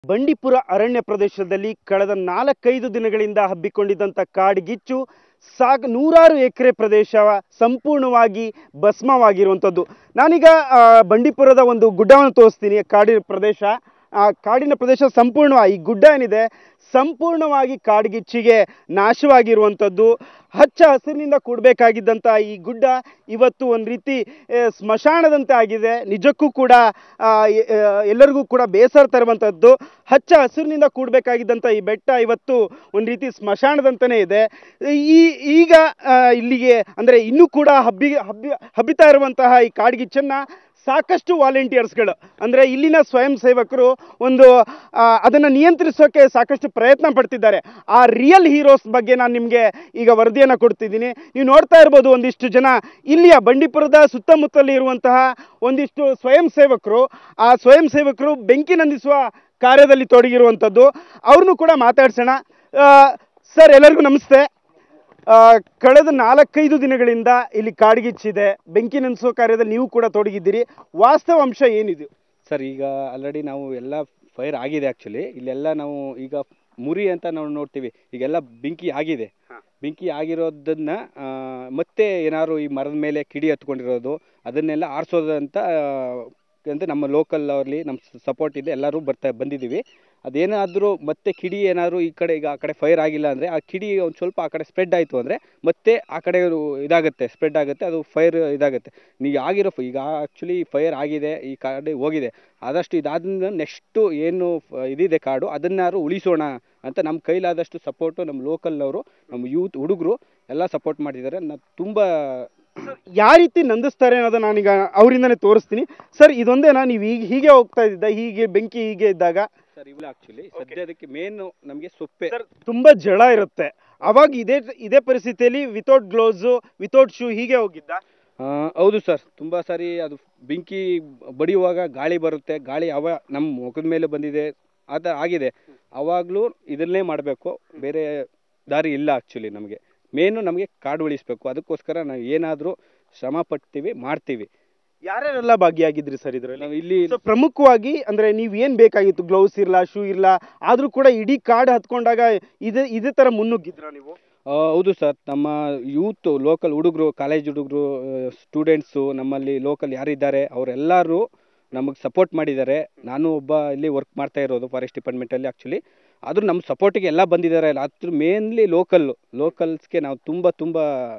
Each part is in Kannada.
ಬಂಡೀಪುರ ಅರಣ್ಯ ಪ್ರದೇಶದಲ್ಲಿ ಕಳೆದ ನಾಲ್ಕೈದು ದಿನಗಳಿಂದ ಹಬ್ಬಿಕೊಂಡಿದ್ದಂಥ ಕಾಡ್ಗಿಚ್ಚು ಸಾಗ ನೂರಾರು ಎಕರೆ ಪ್ರದೇಶ ಸಂಪೂರ್ಣವಾಗಿ ಭಸ್ಮವಾಗಿರುವಂಥದ್ದು ನಾನೀಗ ಆ, ಬಂಡೀಪುರದ ಒಂದು ಗುಡ್ಡವನ್ನು ತೋರಿಸ್ತೀನಿ ಕಾಡಿನ ಪ್ರದೇಶ ಆ ಕಾಡಿನ ಪ್ರದೇಶ ಸಂಪೂರ್ಣ ಈ ಗುಡ್ಡ ಏನಿದೆ ಸಂಪೂರ್ಣವಾಗಿ ಕಾಡ್ಗಿಚ್ಚಿಗೆ ನಾಶವಾಗಿರುವಂಥದ್ದು ಹಚ್ಚ ಹಸಿರಿನಿಂದ ಕೂಡಬೇಕಾಗಿದ್ದಂಥ ಈ ಗುಡ್ಡ ಇವತ್ತು ಒಂದು ರೀತಿ ಆ, ಸ್ಮಶಾನದಂತೆ ಆಗಿದೆ ನಿಜಕ್ಕೂ ಕೂಡ ಆ, ಎ- ಆ, ಎಲ್ಲರಿಗೂ ಕೂಡ ಬೇಸರ ತರುವಂಥದ್ದು ಹಚ್ಚ ಹಸಿರಿನಿಂದ ಕೂಡಬೇಕಾಗಿದ್ದಂಥ ಈ ಬೆಟ್ಟ ಇವತ್ತು ಒಂದು ರೀತಿ ಸ್ಮಶಾನದಂತೆಯೇ ಇದೆ ಈ ಈಗ ಆ, ಇಲ್ಲಿಗೆ ಅಂದರೆ ಇನ್ನೂ ಕೂಡ ಹಬ್ಬಿ ಹಬ್ಬಿ ಹಬ್ಬಿತಾ ಇರುವಂತಹ ಈ ಕಾಡ್ಗಿಚ್ಚನ್ನು ಸಾಕಷ್ಟು ವಾಲಂಟಿಯರ್ಸ್ಗಳು ಅಂದರೆ ಇಲ್ಲಿನ ಸ್ವಯಂ ಸೇವಕರು ಒಂದು ಅದನ್ನು ನಿಯಂತ್ರಿಸೋಕೆ ಸಾಕಷ್ಟು ಪ್ರಯತ್ನ ಪಡ್ತಿದ್ದಾರೆ ಆ ರಿಯಲ್ ಹೀರೋಸ್ ಬಗ್ಗೆ ನಾನು ನಿಮಗೆ ಈಗ ವರದಿಯನ್ನು ಕೊಡ್ತಿದ್ದೀನಿ ನೀವು ನೋಡ್ತಾ ಇರ್ಬೋದು ಒಂದಿಷ್ಟು ಜನ ಇಲ್ಲಿಯ ಬಂಡೀಪುರದ ಸುತ್ತಮುತ್ತಲು ಇರುವಂತಹ ಒಂದಿಷ್ಟು ಸ್ವಯಂ ಸೇವಕರು ಆ ಸ್ವಯಂ ಸೇವಕರು ಬೆಂಕಿ ನಂದಿಸುವ ಕಾರ್ಯದಲ್ಲಿ ತೊಡಗಿರುವಂಥದ್ದು ಅವ್ರನ್ನೂ ಕೂಡ ಮಾತಾಡ್ಸೋಣ ಸರ್ ಎಲ್ಲರಿಗೂ ನಮಸ್ತೆ ಆ, ಕಳೆದ ನಾಲ್ಕೈದು ದಿನಗಳಿಂದ ಇಲ್ಲಿ ಕಾಡ್ಗಿಚ್ಚಿದೆ ಬೆಂಕಿ ನಂದಿಸೋ ಕಾರ್ಯದಲ್ಲಿ ನೀವು ಕೂಡ ತೊಡಗಿದ್ದೀರಿ ವಾಸ್ತವಾಂಶ ಏನಿದೆ ಸರ್ ಈಗ ಆಲ್ರೆಡಿ ನಾವು ಎಲ್ಲ ಫೈರ್ ಆಗಿದೆ ಆ್ಯಕ್ಚುಲಿ ಇಲ್ಲೆಲ್ಲ ನಾವು ಈಗ ಮುರಿ ಅಂತ ನಾವು ನೋಡ್ತೀವಿ ಈಗೆಲ್ಲ ಬೆಂಕಿ ಆಗಿದೆ ಹಾ. ಬೆಂಕಿ ಆಗಿರೋದನ್ನ ಆ, ಮತ್ತೆ ಏನಾದ್ರು ಈ ಮರದ ಮೇಲೆ ಕಿಡಿ ಹತ್ಕೊಂಡಿರೋದು ಅದನ್ನೆಲ್ಲ ಆರಿಸೋದಂತ ಅಂತ ನಮ್ಮ ಲೋಕಲ್ ಅವರಲ್ಲಿ ನಮ್ಮ ಸಪೋರ್ಟ್ ಇದೆ ಎಲ್ಲರೂ ಬರ್ತಾ ಬಂದಿದ್ದೀವಿ ಅದೇನಾದರೂ ಮತ್ತೆ ಕಿಡಿ ಏನಾದರೂ ಈ ಕಡೆ ಈಗ ಆ ಕಡೆ ಫೈರ್ ಆಗಿಲ್ಲ ಅಂದರೆ ಆ ಕಿಡಿ ಒಂದು ಸ್ವಲ್ಪ ಆ ಕಡೆ ಸ್ಪ್ರೆಡ್ ಆಯಿತು ಅಂದರೆ ಮತ್ತೆ ಆ ಕಡೆ ಇದಾಗುತ್ತೆ ಸ್ಪ್ರೆಡ್ ಆಗುತ್ತೆ ಅದು ಫೈರ್ ಇದಾಗುತ್ತೆ ನೀವು ಆಗಿರೋ ಈಗ ಆ್ಯಕ್ಚುಲಿ ಫೈರ್ ಆಗಿದೆ ಈ ಕಾಡು ಹೋಗಿದೆ ಆದಷ್ಟು ಇದಾದ ನೆಕ್ಸ್ಟು ಏನು ಫ- ಇದಿದೆ ಕಾಡು ಅದನ್ನಾರು ಉಳಿಸೋಣ ಅಂತ ನಮ್ಮ ಕೈಲಾದಷ್ಟು ಸಪೋರ್ಟು ನಮ್ಮ ಲೋಕಲ್ನವರು ನಮ್ಮ ಯೂತ್ ಹುಡುಗರು ಎಲ್ಲ ಸಪೋರ್ಟ್ ಮಾಡಿದ್ದಾರೆ ನಾನು ತುಂಬ ಯಾವ ರೀತಿ ನಂದಿಸ್ತಾರೆ ಅನ್ನೋದನ್ನ ನಾನೀಗ ಅವರಿಂದನೇ ತೋರಿಸ್ತೀನಿ ಸರ್ ಇದೊಂದೇನಾ ನೀವು ಈಗ ಹೀಗೆ ಹೋಗ್ತಾ ಇದ್ದಿದ್ದ ಹೀಗೆ ಬೆಂಕಿ ಹೀಗೆ ಇದ್ದಾಗ ಸರ್ ಇಲ್ಲ ಆ್ಯಕ್ಚುಲಿ ಸದ್ಯದಕ್ಕೆ ಮೇನು ನಮಗೆ ಸೊಪ್ಪೆ ಸರ್ ತುಂಬಾ ಜಳ ಇರುತ್ತೆ ಅವಾಗ ಇದೇ ಇದೇ ಪರಿಸ್ಥಿತಿಯಲ್ಲಿ ವಿತೌಟ್ ಗ್ಲೌಸು ವಿತೌಟ್ ಶೂ ಹೀಗೆ ಹೋಗಿದ್ದ ಆ, ಹೌದು ಸರ್ ತುಂಬ ಸಾರಿ ಅದು ಬೆಂಕಿ ಬಡಿಯುವಾಗ ಗಾಳಿ ಬರುತ್ತೆ ಗಾಳಿ ಅವ ನಮ್ಮ ಮುಖದ ಮೇಲೆ ಬಂದಿದೆ ಆ ಥರ ಆಗಿದೆ ಅವಾಗಲೂ ಇದನ್ನೇ ಮಾಡಬೇಕು ಬೇರೆ ದಾರಿ ಇಲ್ಲ ಆ್ಯಕ್ಚುಲಿ ನಮಗೆ ಮೇನು ನಮಗೆ ಕಾಡು ಉಳಿಸ್ಬೇಕು ಅದಕ್ಕೋಸ್ಕರ ನಾವು ಏನಾದರೂ ಶ್ರಮ ಪಡ್ತೀವಿ ಮಾಡ್ತೀವಿ ಯಾರ್ಯಾರೆಲ್ಲ ಭಾಗಿಯಾಗಿದ್ರಿ ಸರ್ ಇದರಲ್ಲಿ ನಾವು ಇಲ್ಲಿ ಸೊ ಪ್ರಮುಖವಾಗಿ ಅಂದ್ರೆ ನೀವ್ ಏನ್ ಬೇಕಾಗಿತ್ತು ಗ್ಲೌಸ್ ಇರ್ಲ ಶೂ ಇರ್ಲ ಆದ್ರೂ ಕೂಡ ಇಡೀ ಕಾಡ್ ಹತ್ಕೊಂಡಾಗ ಇದೇ ಇದೇ ತರ ಮುನ್ನುಗ್ಗಿದ್ರ ನೀವು ಆ, ಹೌದು ಸರ್ ನಮ್ಮ ಯೂತ್ ಲೋಕಲ್ ಹುಡುಗರು ಕಾಲೇಜ್ ಹುಡುಗರು ಸ್ಟೂಡೆಂಟ್ಸು ನಮ್ಮಲ್ಲಿ ಲೋಕಲ್ ಯಾರಿದ್ದಾರೆ ಅವರೆಲ್ಲರೂ ನಮಗೆ ಸಪೋರ್ಟ್ ಮಾಡಿದ್ದಾರೆ ನಾನು ಒಬ್ಬ ಇಲ್ಲಿ ವರ್ಕ್ ಮಾಡ್ತಾ ಇರೋದು ಫಾರೆಸ್ಟ್ ಡಿಪಾರ್ಟ್ಮೆಂಟಲ್ಲಿ ಆ್ಯಕ್ಚುಲಿ ಆದರೂ ನಮ್ಮ ಸಪೋರ್ಟಿಗೆ ಎಲ್ಲ ಬಂದಿದ್ದಾರೆ ಅದ್ರ ಮೇನ್ಲಿ ಲೋಕಲ್ಲು ಲೋಕಲ್ಸ್ಗೆ ನಾವು ತುಂಬ ತುಂಬ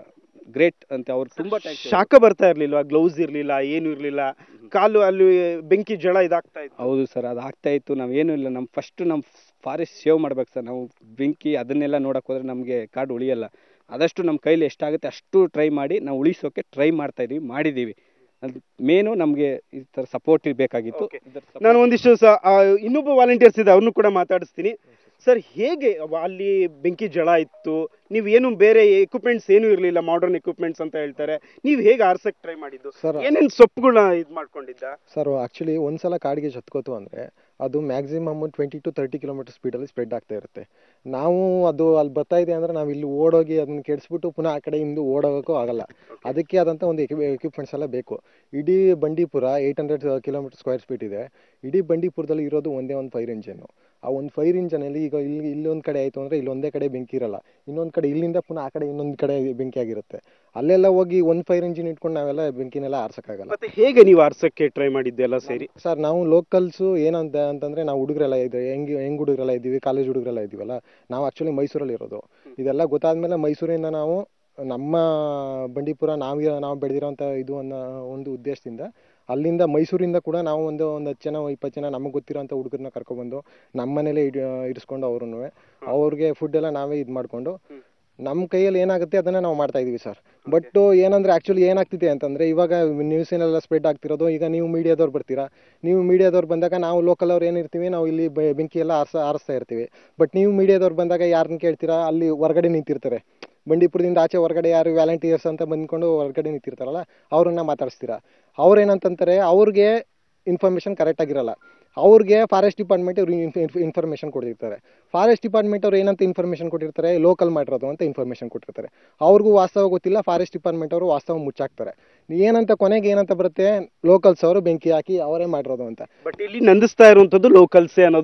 ಗ್ರೇಟ್ ಅಂತ ಅವ್ರು ತುಂಬ ಥ್ಯಾಂಕ್ಸ್ ಶಾಖ ಬರ್ತಾ ಇರ್ಲಿಲ್ವಾ ಗ್ಲೌಸ್ ಇರ್ಲಿಲ್ಲ ಏನು ಇರ್ಲಿಲ್ಲ ಕಾಲು ಅಲ್ಲಿ ಬೆಂಕಿ ಜಳ ಇದಾಗ್ತಾ ಇತ್ತು ಹೌದು ಸರ್ ಅದು ಆಗ್ತಾ ಇತ್ತು ನಾವೇನೂ ಇಲ್ಲ ನಮ್ಮ ಫಸ್ಟ್ ನಮ್ಮ ಫಾರೆಸ್ಟ್ ಸೇವ್ ಮಾಡ್ಬೇಕು ಸರ್ ನಾವು ಬೆಂಕಿ ಅದನ್ನೆಲ್ಲ ನೋಡಕ್ಕೆ ಹೋದ್ರೆ ನಮಗೆ ಕಾಡು ಉಳಿಯಲ್ಲ ಆದಷ್ಟು ನಮ್ಮ ಕೈಲಿ ಎಷ್ಟಾಗುತ್ತೆ ಅಷ್ಟು ಟ್ರೈ ಮಾಡಿ ನಾವು ಉಳಿಸೋಕೆ ಟ್ರೈ ಮಾಡ್ತಾ ಇದೀವಿ ಮಾಡಿದ್ದೀವಿ ಅದು ಮೇನು ನಮಗೆ ಈ ಥರ ಸಪೋರ್ಟ್ ಬೇಕಾಗಿತ್ತು Okay. ಇದರ support- ನಾನು ಒಂದಿಷ್ಟು ಸ ಆ, ಇನ್ನೊಬ್ಬ ವಾಲಂಟಿಯರ್ಸ್ ಇದೆ ಅವ್ರನ್ನೂ ಕೂಡ ಮಾತಾಡಿಸ್ತೀನಿ ಸರ್ ಹೇಗೆ ಅವ- ಅಲ್ಲಿ ಬೆಂಕಿ ಜಳ ಇತ್ತು ನೀವು ಏನು ಬೇರೆ ಎಕ್ವಿಪ್ಮೆಂಟ್ಸ್ ಏನು ಇರಲಿಲ್ಲ ಮಾಡರ್ನ್ ಎಕ್ವಿಪ್ಮೆಂಟ್ಸ್ ಅಂತ ಹೇಳ್ತಾರೆ ನೀವು ಹೇಗೆ ಆರ್ಸಕ್ ಟ್ರೈ ಮಾಡಿದ್ದು ಸರ್ ಏನೇನು ಸೊಪ್ಪುಗಳನ್ನ ಇದು ಮಾಡ್ಕೊಂಡಿದ್ದ ಸರ್ ಆ್ಯಕ್ಚುಲಿ ಒಂದ್ಸಲ ಕಾಡಿಗೆ ಹತ್ಕೋತು ಅಂದರೆ ಅದು maximum twenty to thirty kilometre ಸ್ಪೀಡಲ್ಲಿ ಸ್ಪ್ರೆಡ್ ಆಗ್ತಾ ಇರುತ್ತೆ ನಾವು ಅದು ಅಲ್ಲಿ ಬರ್ತಾ ಇದೆ ಅಂದರೆ ನಾವು ಇಲ್ಲಿ ಓಡೋಗಿ ಅದನ್ನ ಕೆಡಿಸ್ಬಿಟ್ಟು ಪುನಃ ಆ ಕಡೆ ಹಿಂದೆ ಓಡೋಗೋಕ್ಕೂ ಆಗಲ್ಲ ಅದಕ್ಕೆ ಆದಂಥ ಒಂದು ಎಕ್ವಿಪ್ಮೆಂಟ್ಸ್ ಎಲ್ಲ ಬೇಕು ಇಡೀ Bandipur eight hundred kilometre square feet ಇದೆ ಇಡೀ ಬಂಡೀಪುರದಲ್ಲಿ ಇರೋದು ಒಂದೇ ಒಂದು ಫೈರ್ ಇಂಜನ್ನು ಆ ಒಂದು ಫೈರ್ ಇಂಜನಲ್ಲಿ ಈಗ ಇಲ್ಲಿ ಇಲ್ಲೊಂದು ಕಡೆ ಆಯಿತು ಅಂದರೆ ಇಲ್ಲೊಂದೇ ಕಡೆ ಬೆಂಕಿ ಇರಲ್ಲ ಇನ್ನೊಂದು ಕಡೆ ಇಲ್ಲಿಂದ ಪುನಃ ಆ ಕಡೆ ಇನ್ನೊಂದು ಕಡೆ ಬೆಂಕಿ ಆಗಿರುತ್ತೆ ಅಲ್ಲೆಲ್ಲ ಹೋಗಿ ಒಂದು ಫೈರ್ ಇಂಜಿನ್ ಇಟ್ಕೊಂಡು ನಾವೆಲ್ಲ ಬೆಂಕಿನೆಲ್ಲ ಆರ್ಸೋಕ್ಕಾಗಲ್ಲ ಮತ್ತೆ ಹೇಗೆ ನೀವು ಆರ್ಸಕ್ಕೆ ಟ್ರೈ ಮಾಡಿದ್ದೆ ಎಲ್ಲ ಸೇರಿ ಸರ್ ನಾವು ಲೋಕಲ್ಸು ಏನಂತ ಅಂತಂದ್ರೆ ನಾವು ಹುಡುಗರೆಲ್ಲ ಇದ್ದೀವಿ ಹೆಂಗ್ ಹೆಂಗ್ ಹುಡುಗರೆಲ್ಲ ಇದ್ದೀವಿ ಕಾಲೇಜ್ ಹುಡುಗರೆಲ್ಲ ಇದ್ದೀವಲ್ಲ ನಾವು ಆ್ಯಕ್ಚುಲಿ ಮೈಸೂರಲ್ಲಿ ಇರೋದು ಇದೆಲ್ಲ ಗೊತ್ತಾದ್ಮೇಲೆ ಮೈಸೂರಿಂದ ನಾವು ನಮ್ಮ ಬಂಡೀಪುರ ನಾವು ನಾವು ಬೆಳೆದಿರೋಂಥ ಇದು ಅನ್ನೋ ಒಂದು ಉದ್ದೇಶದಿಂದ ಅಲ್ಲಿಂದ ಮೈಸೂರಿಂದ ಕೂಡ ನಾವು ಒಂದು ಒಂದು ಹತ್ತು ಜನ ಇಪ್ಪತ್ತು ಜನ ನಮಗೆ ಗೊತ್ತಿರೋಂಥ ಹುಡುಗರನ್ನ ಕರ್ಕೊಬಂದು ನಮ್ಮ ಮನೇಲೆ ಇಡ್ ಇರಿಸ್ಕೊಂಡು ಅವ್ರನ್ನೂ ಅವ್ರಿಗೆ ಫುಡ್ ಎಲ್ಲ ನಾವೇ ಇದು ಮಾಡಿಕೊಂಡು ನಮ್ಮ ಕೈಯಲ್ಲಿ ಏನಾಗುತ್ತೆ ಅದನ್ನ ನಾವು ಮಾಡ್ತಾ ಇದೀವಿ ಸರ್ ಬಟ್ ಏನಂದ್ರೆ ಆಕ್ಚುಲಿ ಏನಾಗ್ತಿದೆ ಅಂತಂದ್ರೆ ಇವಾಗ ನ್ಯೂಸಿನೆಲ್ಲ ಸ್ಪ್ರೆಡ್ ಆಗ್ತಿರೋದು ಈಗ ನೀವು ಮೀಡಿಯಾದವ್ರು ಬರ್ತೀರಾ ನೀವು ಮೀಡಿಯಾದವ್ರು ಬಂದಾಗ ನಾವು ಲೋಕಲ್ ಅವ್ರು ಏನಿರ್ತೀವಿ ನಾವು ಇಲ್ಲಿ ಬೆ- ಬೆಂಕಿ ಎಲ್ಲ ಆರ್ಸ ಆರಿಸ್ತಾ ಇರ್ತೀವಿ ಬಟ್ ನೀವು ಮೀಡಿಯಾದವ್ರು ಬಂದಾಗ ಯಾರನ್ನ ಕೇಳ್ತೀರಾ ಅಲ್ಲಿ ಹೊರಗಡೆ ನಿಂತಿರ್ತಾರೆ ಬಂಡೀಪುರದಿಂದ ಆಚೆ ಹೊರಗಡೆ ಯಾರು ವ್ಯಾಲಂಟಿಯರ್ಸ್ ಅಂತ ಬಂದ್ಕೊಂಡು ಹೊರಗಡೆ ನಿಂತಿರ್ತಾರಲ್ಲ ಅವ್ರನ್ನ ಮಾತಾಡಿಸ್ತೀರಾ ಅವ್ರು ಏನಂತಂತಾರೆ ಅವ್ರಿಗೆ ಇನ್ಫಾರ್ಮೇಷನ್ ಕರೆಕ್ಟ್ ಆಗಿರಲ್ಲ ಅವ್ರಿಗೆ ಫಾರೆಸ್ಟ್ ಡಿಪಾರ್ಟ್ಮೆಂಟ್ ಇವ್ರು ಇನ್ಫಾರ್ಮೇಷನ್ ಕೊಟ್ಟಿರ್ತಾರೆ ಫಾರೆಸ್ಟ್ ಡಿಪಾರ್ಟ್ಮೆಂಟ್ ಅವ್ರು ಏನಂತ ಇನ್ಫಾರ್ಮೇಷನ್ ಕೊಟ್ಟಿರ್ತಾರೆ ಲೋಕಲ್ ಮಾಡಿರೋದು ಅಂತ ಇನ್ಫಾರ್ಮೇಷನ್ ಕೊಟ್ಟಿರ್ತಾರೆ ಅವ್ರಿಗೂ ವಾಸ್ತವ ಗೊತ್ತಿಲ್ಲ ಫಾರೆಸ್ಟ್ ಡಿಪಾರ್ಟ್ಮೆಂಟ್ ಅವರು ವಾಸ್ತವ ಮುಚ್ಚಾಕ್ತಾರೆ ಏನಂತ ಕೊನೆಗೆ ಏನಂತ ಬರುತ್ತೆ ಲೋಕಲ್ಸ್ ಅವರು ಬೆಂಕಿ ಹಾಕಿ ಅವರೇ ಮಾಡಿರೋದು ಅಂತ ಬಟ್ ಇಲ್ಲಿ ನಂದಿಸ್ತಾ ಇರುವಂತದ್ದು ಲೋಕಲ್ಸೇ ಅನ್ನೋದು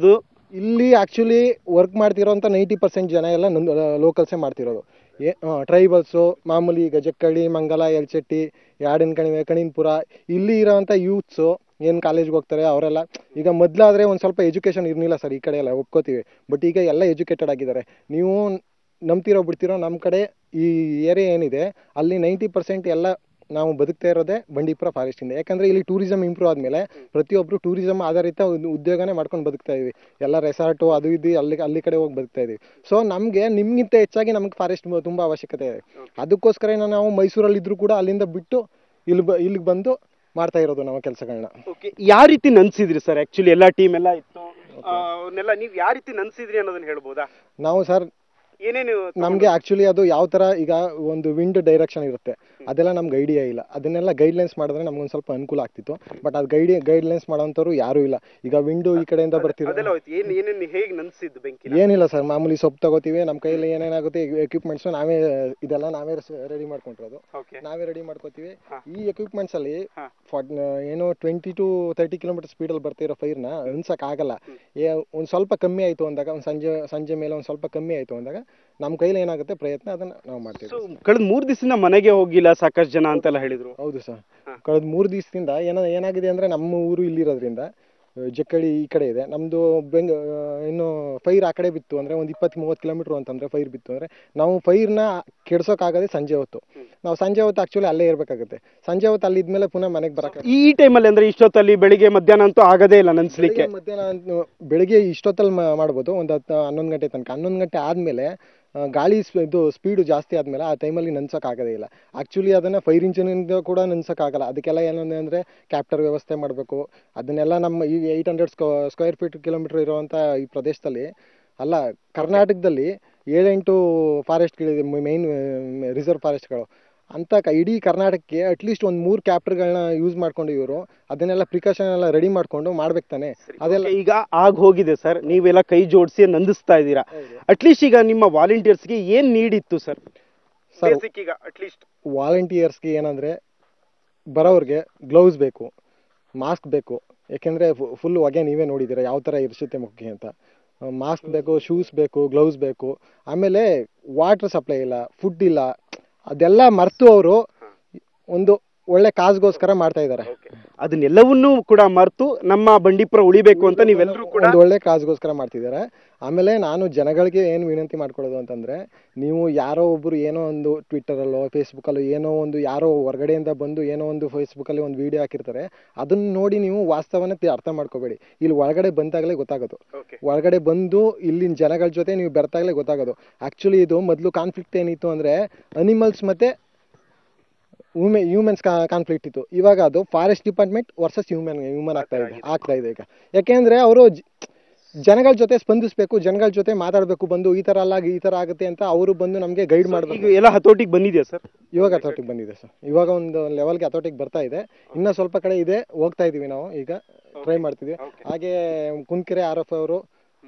ಇಲ್ಲಿ ಆಕ್ಚುಲಿ ವರ್ಕ್ ಮಾಡ್ತಿರೋಂಥ ನೈಂಟಿ ಪರ್ಸೆಂಟ್ ಜನ ಎಲ್ಲ ನಂದು ಲೋಕಲ್ಸೇ ಮಾಡ್ತಿರೋದು ಏ ಟ್ರೈಬಲ್ಸು ಮಾಮೂಲಿ ಈಗ ಜಕ್ಕಳ್ಳಿ ಮಂಗಲ ಯಲ್ಚಟ್ಟಿ ಯಾಡಿನ ಕಣಿವೆ ಕಣಿನ್ಪುರ ಇಲ್ಲಿ ಇರೋಂಥ ಯೂತ್ಸು ಏನು ಕಾಲೇಜ್ಗೆ ಹೋಗ್ತಾರೆ ಅವರೆಲ್ಲ ಈಗ ಮೊದಲಾದರೆ ಒಂದು ಸ್ವಲ್ಪ ಎಜುಕೇಷನ್ ಇರಲಿಲ್ಲ ಸರ್ ಈ ಕಡೆ ಎಲ್ಲ ಒಪ್ಕೋತೀವಿ ಬಟ್ ಈಗ ಎಲ್ಲ ಎಜುಕೇಟೆಡ್ ಆಗಿದ್ದಾರೆ ನೀವು ನಂಬ್ತಿರೋ ಬಿಡ್ತಿರೋ ನಮ್ಮ ಕಡೆ ಈ ಏರಿಯಾ ಏನಿದೆ ಅಲ್ಲಿ ನೈಂಟಿ ಪರ್ಸೆಂಟ್ ಎಲ್ಲ ನಾವು ಬದುಕ್ತಾ ಇರೋದೇ ಬಂಡೀಪುರ ಫಾರೆಸ್ಟಿಂದ ಯಾಕಂದ್ರೆ ಇಲ್ಲಿ ಟೂರಿಸಂ ಇಂಪ್ರೂವ್ ಆದಮೇಲೆ ಪ್ರತಿಯೊಬ್ಬರು ಟೂರಿಸಂ ಆಧಾರಿತ ಒಂದು ಉದ್ಯೋಗನೇ ಮಾಡ್ಕೊಂಡು ಬದುಕ್ತಾ ಇದೀವಿ ಎಲ್ಲ ರೆಸಾರ್ಟು ಅದು ಇದು ಅಲ್ಲಿ ಅಲ್ಲಿ ಕಡೆ ಹೋಗಿ ಬದುಕ್ತಾ ಇದೀವಿ ಸೊ ನಮಗೆ ನಿಮ್ಗಿಂತ ಹೆಚ್ಚಾಗಿ ನಮ್ಗೆ ಫಾರೆಸ್ಟ್ ತುಂಬ ಅವಶ್ಯಕತೆ ಇದೆ ಅದಕ್ಕೋಸ್ಕರ ನಾವು ಮೈಸೂರಲ್ಲಿ ಇದ್ರೂ ಕೂಡ ಅಲ್ಲಿಂದ ಬಿಟ್ಟು ಇಲ್ಲಿ ಬ ಇಲ್ಲಿಗೆ ಬಂದು ಮಾಡ್ತಾ ಇರೋದು ನಾವು ಕೆಲಸಗಳನ್ನ ಓಕೆ ಯಾವ ರೀತಿ ನನ್ಸಿದ್ರಿ ಸರ್ ಆಕ್ಚುಲಿ ಎಲ್ಲ ಟೀಮ್ ಎಲ್ಲ ಇತ್ತು ಆ, ಅವನ್ನೆಲ್ಲ ನೀವು ಯಾವ ರೀತಿ ನನ್ಸಿದ್ರಿ ಅನ್ನೋದನ್ನ ಹೇಳ್ಬೋದಾ ನಾವು ಸರ್ ಏನೇನು ನಮಗೆ ಆಕ್ಚುಲಿ ಅದು ಯಾವ ತರ ಈಗ ಒಂದು ವಿಂಡ್ ಡೈರೆಕ್ಷನ್ ಇರುತ್ತೆ ಅದೆಲ್ಲ ನಮ್ಗೆ ಐಡಿಯಾ ಇಲ್ಲ ಅದನ್ನೆಲ್ಲ ಗೈಡ್ಲೈನ್ಸ್ ಮಾಡಿದ್ರೆ ನಮ್ಗೊಂದು ಸ್ವಲ್ಪ ಅನುಕೂಲ ಆಗ್ತಿತ್ತು ಬಟ್ ಅದು ಗೈಡ್ ಗೈಡ್ಲೈನ್ಸ್ ಮಾಡೋಂಥವ್ರು ಯಾರೂ ಇಲ್ಲ ಈಗ ವಿಂಡು ಈ ಕಡೆಯಿಂದ ಬರ್ತಿರೋ ಅದೆಲ್ಲ ಹೋಯ್ತು ಏನ್ ಏನೇನು ಹೇಗೆ ನನ್ಸಿದ್ದು ಬೆಂಕಿ ಏನಿಲ್ಲ ಸರ್ ಮಾಮೂಲಿ ಸೊಪ್ಪು ತಗೋತೀವಿ ನಮ್ಮ ಕೈಯಲ್ಲಿ ಏನೇನಾಗುತ್ತೆ ಎಕ್ವಿಪ್ಮೆಂಟ್ಸ್ ನಾವೇ ಇದೆಲ್ಲ ನಾವೇ ರೆಡಿ ಮಾಡ್ಕೊಂಡಿರೋದು ಓಕೆ ನಾವೇ ರೆಡಿ ಮಾಡ್ಕೋತೀವಿ ಹಾ. ಈ ಎಕ್ವಿಪ್ಮೆಂಟ್ಸ್ ಅಲ್ಲಿ ಹಾ. ಫಾರ್ಟ್ ಏನು ಟ್ವೆಂಟಿ ಟು ತರ್ಟಿ ಕಿಲೋಮೀಟರ್ ಸ್ಪೀಡಲ್ಲಿ ಬರ್ತಿರೋ ಫೈರ್ನ ಅನ್ಸಕ್ ಆಗಲ್ಲ ಏ ಒಂದು ಸ್ವಲ್ಪ ಕಮ್ಮಿ ಆಯಿತು ಅಂದಾಗ ಒಂದು ಸಂಜೆ ಸಂಜೆ ಮೇಲೆ ಒಂದು ಸ್ವಲ್ಪ ಕಮ್ಮಿ ಆಯಿತು ಅಂದಾಗ ನಮ್ಮ ಕೈಲಿ ಏನಾಗುತ್ತೆ ಪ್ರಯತ್ನ ಅದನ್ನ ನಾವು ಮಾಡ್ತೀವಿ ಸೊ ಕಳೆದ ಮೂರ್ ದಿವಸದಿಂದ ಮನೆಗೆ ಹೋಗಿಲ್ಲ ಸಾಕಷ್ಟು ಜನ ಅಂತೆಲ್ಲ ಹೇಳಿದ್ರು ಹೌದು ಸರ್ ಹಾ. ಕಳೆದ ಮೂರು ದಿವಸದಿಂದ ಏನೋ ಏನಾಗಿದೆ ಅಂದ್ರೆ ನಮ್ಮ ಊರು ಇಲ್ಲಿರೋದ್ರಿಂದ ಆ, ಜಕ್ಕಳಿ ಈ ಕಡೆ ಇದೆ ನಮ್ಮದು ಬೆಂಗ್ ಆ, ಇನ್ನು ಫೈರ್ ಆ ಕಡೆ ಬಿತ್ತು ಅಂದರೆ ಒಂದು ಇಪ್ಪತ್ತು ಮೂವತ್ತು ಕಿಲೋಮೀಟ್ರ್ ಅಂತಂದರೆ ಫೈರ್ ಬಿತ್ತು ಅಂದರೆ ನಾವು ಫೈರ್ನ ಕೆಡ್ಸೋಕ್ಕಾಗದೆ ಸಂಜೆ ಹೊತ್ತು ನಾವು ಸಂಜೆ ಹೊತ್ತು ಆ್ಯಕ್ಚುಲಿ ಅಲ್ಲೇ ಇರಬೇಕಾಗುತ್ತೆ ಸಂಜೆ ಹೊತ್ತು ಅಲ್ಲಿದ್ಮೇಲೆ ಪುನಃ ಮನೆಗೆ ಬರೋಕ್ಕೆ ಈ ಟೈಮಲ್ಲಿ ಅಂದ್ರೆ ಇಷ್ಟೊತ್ತಲ್ಲಿ ಬೆಳಿಗ್ಗೆ ಮಧ್ಯಾಹ್ನ ಅಂತೂ ಆಗದೇ ಇಲ್ಲ ನನ್ಸ್ಲಿಕ್ಕೆ ಬೆಳಿಗ್ಗೆ ಮಧ್ಯಾಹ್ನ ಅಂತ- ಬೆಳಿಗ್ಗೆ ಇಷ್ಟೊತ್ತಲ್ಲಿ ಮಾ- ಮಾಡ್ಬೋದು ಒಂದು ಹತ್ತು ಹನ್ನೊಂದು ಗಂಟೆ ತನಕ ಹನ್ನೊಂದು ಗಂಟೆ ಆದಮೇಲೆ ಗಾಳಿ ಸ್ಪ- ಇದು ಸ್ಪೀಡು ಜಾಸ್ತಿ ಆದಮೇಲೆ ಆ ಟೈಮಲ್ಲಿ ಆಗೋದೇ ಇಲ್ಲ ಆ್ಯಕ್ಚುಲಿ ಅದನ್ನು ಫೈರ್ ಇಂಜಿನಿಂದ ಕೂಡ ಆಗಲ್ಲ ಅದಕ್ಕೆಲ್ಲ ಏನಂದ್ರೆ ಅಂದರೆ ಕ್ಯಾಪ್ಟರ್ ವ್ಯವಸ್ಥೆ ಮಾಡಬೇಕು ಅದನ್ನೆಲ್ಲ ನಮ್ಮ ಈ eight hundred square feet kilometre ಇರುವಂಥ ಈ ಪ್ರದೇಶದಲ್ಲಿ ಅಲ್ಲ ಕರ್ನಾಟಕದಲ್ಲಿ ಏಳೆಂಟು ಫಾರೆಸ್ಟ್ಗಳಿದೆ ಮೈನ್ ರಿಸರ್ವ್ ಫಾರೆಸ್ಟ್ಗಳು ಅಂತ ಕ- ಇಡೀ ಕರ್ನಾಟಕಕ್ಕೆ ಅಟ್ಲೀಸ್ಟ್ ಒಂದು ಮೂರು ಕ್ಯಾಪ್ಟರ್ಗಳನ್ನ ಯೂಸ್ ಮಾಡ್ಕೊಂಡು ಇವರು ಅದನ್ನೆಲ್ಲ ಪ್ರಿಕಾಷನ್ ಎಲ್ಲ ರೆಡಿ ಮಾಡ್ಕೊಂಡು ಮಾಡ್ಬೇಕು ತಾನೆ ಅದೆಲ್ಲ Okay, ಈಗ ಆಗ ಹೋಗಿದೆ ಸರ್ ನೀವೆಲ್ಲ ಕೈ ಜೋಡಿಸಿ ನಂದಿಸ್ತಾ ಇದ್ದೀರಾ ಅಟ್ಲೀಸ್ಟ್ ಈಗ ನಿಮ್ಮ ವಾಲಂಟಿಯರ್ಸ್ಗೆ ಏನ್ ನೀಡಿತ್ತು ಸರ್ ಸರ್ ಬೇಸಿಕ್ ಈಗ ಅಟ್ಲೀಸ್ಟ್ ವಾಲಂಟಿಯರ್ಸ್ಗೆ ಏನಂದರೆ ಬರೋವ್ರಿಗೆ ಗ್ಲೌಸ್ ಬೇಕು ಮಾಸ್ಕ್ ಬೇಕು ಯಾಕೆಂದರೆ ಫುಲ್ ಹೊಗೆ ನೀವೇ ನೋಡಿದ್ದೀರಾ ಯಾವ ಥರ ಇರಿಸುತ್ತೆ ಮುಖ್ಯ ಅಂತ ಮಾಸ್ಕ್ ಬೇಕು ಶೂಸ್ ಬೇಕು ಗ್ಲೌಸ್ ಬೇಕು ಆಮೇಲೆ ವಾಟರ್ ಸಪ್ಲೈ ಇಲ್ಲ ಫುಡ್ ಇಲ್ಲ ಅದೆಲ್ಲ ಮರೆತು ಅವರು ಒಂದು ಒಳ್ಳೆ ಕಾಸ್ಗೋಸ್ಕರ ಮಾಡ್ತಾ ಇದ್ದಾರೆ ಅದನ್ನೆಲ್ಲವನ್ನೂ ಕೂಡ ಮರೆತು ನಮ್ಮ ಬಂಡೀಪುರ ಉಳಿಬೇಕು ಅಂತ ನೀವೆಲ್ಲರೂ ಕೂಡ ಒಂದು ಒಳ್ಳೆ ಕಾಸ್ಗೋಸ್ಕರ ಮಾಡ್ತಿದ್ದಾರೆ ಆಮೇಲೆ ನಾನು ಜನಗಳಿಗೆ ಏನು ವಿನಂತಿ ಮಾಡ್ಕೊಳ್ಳೋದು ಅಂತಂದ್ರೆ ನೀವು ಯಾರೋ ಒಬ್ರು ಏನೋ ಒಂದು ಟ್ವಿಟ್ಟರಲ್ಲೋ ಫೇಸ್ಬುಕ್ಕಲ್ಲೋ ಏನೋ ಒಂದು ಯಾರೋ ಹೊರಗಡೆಯಿಂದ ಬಂದು ಏನೋ ಒಂದು ಫೇಸ್ಬುಕ್ಕಲ್ಲಿ ಒಂದು ವಿಡಿಯೋ ಹಾಕಿರ್ತಾರೆ ಅದನ್ನ ನೋಡಿ ನೀವು ವಾಸ್ತವನ ತಿ- ಅರ್ಥ ಮಾಡ್ಕೋಬೇಡಿ ಇಲ್ಲಿ ಒಳಗಡೆ ಬಂದಾಗಲೇ ಗೊತ್ತಾಗೋದು Okay. ಒಳಗಡೆ ಬಂದು ಇಲ್ಲಿನ ಜನಗಳ ಜೊತೆ ನೀವು ಬೆರ್ತಾಗಲೇ ಗೊತ್ತಾಗೋದು ಆ್ಯಕ್ಚುಲಿ ಇದು ಮೊದಲು ಕಾನ್ಫ್ಲಿಕ್ಟ್ ಏನಿತ್ತು ಅಂದರೆ ಅನಿಮಲ್ಸ್ ಮತ್ತೆ ಹ್ಯೂಮೆ ಹ್ಯೂಮನ್ಸ್ ಕಾನ್ಫ್ಲಿಕ್ಟ್ ಇತ್ತು ಇವಾಗ ಅದು forest department versus human human ಆಗ್ತಾ ಇದೆ ಆಗ್ತಾ ಇದೆ ಈಗ ಯಾಕೆಂದ್ರೆ ಅವರು ಜನಗಳ ಜೊತೆ ಸ್ಪಂದಿಸಬೇಕು ಜನಗಳ ಜೊತೆ ಮಾತಾಡಬೇಕು ಬಂದು ಈ ತರ ಅಲ್ಲ ಈ ತರ ಆಗುತ್ತೆ ಅಂತ ಅವರು ಬಂದು ನಮಗೆ ಗೈಡ್ ಈಗ ಮಾಡಬೇಕು ಎಲ್ಲ ಹತೋಟಿಗೆ ಬಂದಿದೆಯಾ ಸರ್ ಇವಾಗ ಅಥೋಟಿಗೆ ಬಂದಿದೆ ಸರ್ ಇವಾಗ ಒಂದು ಲೆವೆಲ್ಗೆ ಅಥೋಟಿಗೆ ಬರ್ತಾ ಇದೆ ಇನ್ನೂ ಸ್ವಲ್ಪ ಕಡೆ ಇದೆ ಹೋಗ್ತಾ ಇದೀವಿ ನಾವು ಈಗ ಟ್ರೈ ಮಾಡ್ತಿದ್ವಿ Okay. ಹಾಗೆ ಕುಂಕೆರೆ ಆರ್ ಎಫ್ ಅವರು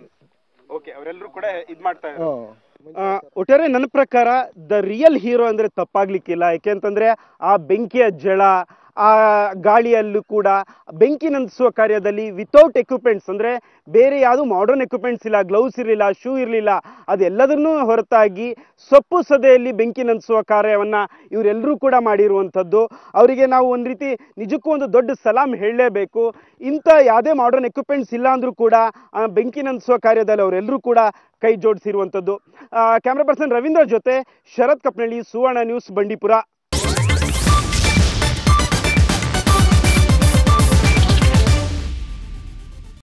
ಓಕೆ ಅವರೆಲ್ಲರೂ ಕೂಡ ಇದು ಮಾಡ್ತಾ ಇದ್ದಾರೆ ಹ್ಮ್. ಆ, ಒಟ್ಟಾರೆ ನನ್ನ ಪ್ರಕಾರ ದ ರಿಯಲ್ ಹೀರೋ ಅಂದ್ರೆ ತಪ್ಪಾಗ್ಲಿಕ್ಕಿಲ್ಲ ಯಾಕೆಂತಂದ್ರೆ ಆ ಬೆಂಕಿಯ ಜಳ ಆ ಗಾಳಿಯಲ್ಲೂ ಕೂಡ ಬೆಂಕಿ ನಂದಿಸುವ ಕಾರ್ಯದಲ್ಲಿ ವಿತೌಟ್ ಎಕ್ವಿಪ್ಮೆಂಟ್ಸ್ ಅಂದ್ರೆ ಬೇರೆ ಯಾವುದು ಮಾಡರ್ನ್ ಎಕ್ವಿಪ್ಮೆಂಟ್ಸ್ ಇಲ್ಲ ಗ್ಲೌಸ್ ಇರಲಿಲ್ಲ ಶೂ ಇರಲಿಲ್ಲ ಅದೆಲ್ಲದನ್ನೂ ಹೊರತಾಗಿ ಸೊಪ್ಪು ಸದೆಯಲ್ಲಿ ಬೆಂಕಿ ನಂದಿಸುವ ಕಾರ್ಯವನ್ನ ಇವರೆಲ್ಲರೂ ಕೂಡ ಮಾಡಿರುವಂಥದ್ದು ಅವರಿಗೆ ನಾವು ಒಂದು ರೀತಿ ನಿಜಕ್ಕೂ ಒಂದು ದೊಡ್ಡ ಸಲಾಮ್ ಹೇಳಲೇಬೇಕು ಇಂಥ ಯಾವುದೇ ಮಾಡರ್ನ್ ಎಕ್ವಿಪ್ಮೆಂಟ್ಸ್ ಇಲ್ಲ ಅಂದ್ರೂ ಕೂಡ ಆ ಬೆಂಕಿ ನಂದಿಸುವ ಕಾರ್ಯದಲ್ಲಿ ಅವರೆಲ್ಲರೂ ಕೂಡ ಕೈ ಜೋಡಿಸಿರುವಂಥದ್ದು ಕ್ಯಾಮ್ರಾ ಪರ್ಸನ್ ರವೀಂದ್ರ ಜೊತೆ ಶರತ್ ಕಪ್ನಳ್ಳಿ ಸುವರ್ಣ ನ್ಯೂಸ್ ಬಂಡೀಪುರ